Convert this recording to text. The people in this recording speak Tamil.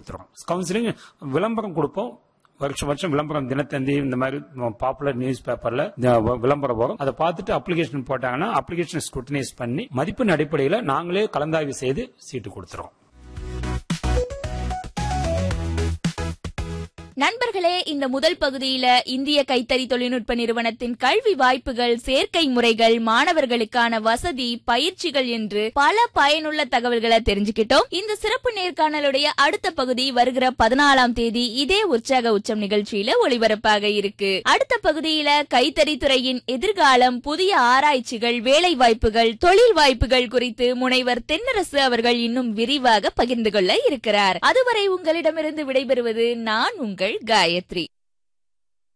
கொடுத்துருவோம் கவுன்சிலிங் விளம்பரம் கொடுப்போம் வருஷம் வருஷம் விளம்பரம் தினத்தந்தி இந்த மாதிரி பாப்புலர் நியூஸ் பேப்பர்ல விளம்பரம் வரும் அதை பார்த்துட்டு அப்ளிகேஷன் போட்டாங்கன்னா அப்ளிகேஷன் ஸ்க்ரூட்டனைஸ் பண்ணி மதிப்பெண் அடிப்படையில் நாங்களே கலந்தாய்வு செய்து சீட்டு கொடுத்துருவோம் நண்பர்களே இந்த முதல் பகுதியில இந்திய கைத்தறி தொழில்நுட்ப நிறுவனத்தின் கல்வி வாய்ப்புகள் சேர்க்கை முறைகள் மாணவர்களுக்கான வசதி பயிற்சிகள் என்று பல பயனுள்ள தகவல்களை தெரிஞ்சுக்கிட்டோம் இந்த சிறப்பு நேர்காணலுடைய அடுத்த பகுதி வருகிற பதினாலாம் தேதி இதே உற்சாக உச்சம் நிகழ்ச்சியில ஒளிபரப்பாக இருக்கு அடுத்த பகுதியில கைத்தறி துறையின் எதிர்காலம் புதிய ஆராய்ச்சிகள் வேலை வாய்ப்புகள் தொழில் வாய்ப்புகள் குறித்து முனைவர் தென்னரசு அவர்கள் இன்னும் விரிவாக பகிர்ந்து கொள்ள இருக்கிறார் அதுவரை உங்களிடமிருந்து விடைபெறுவது நான் உங்கள் காயத்ரி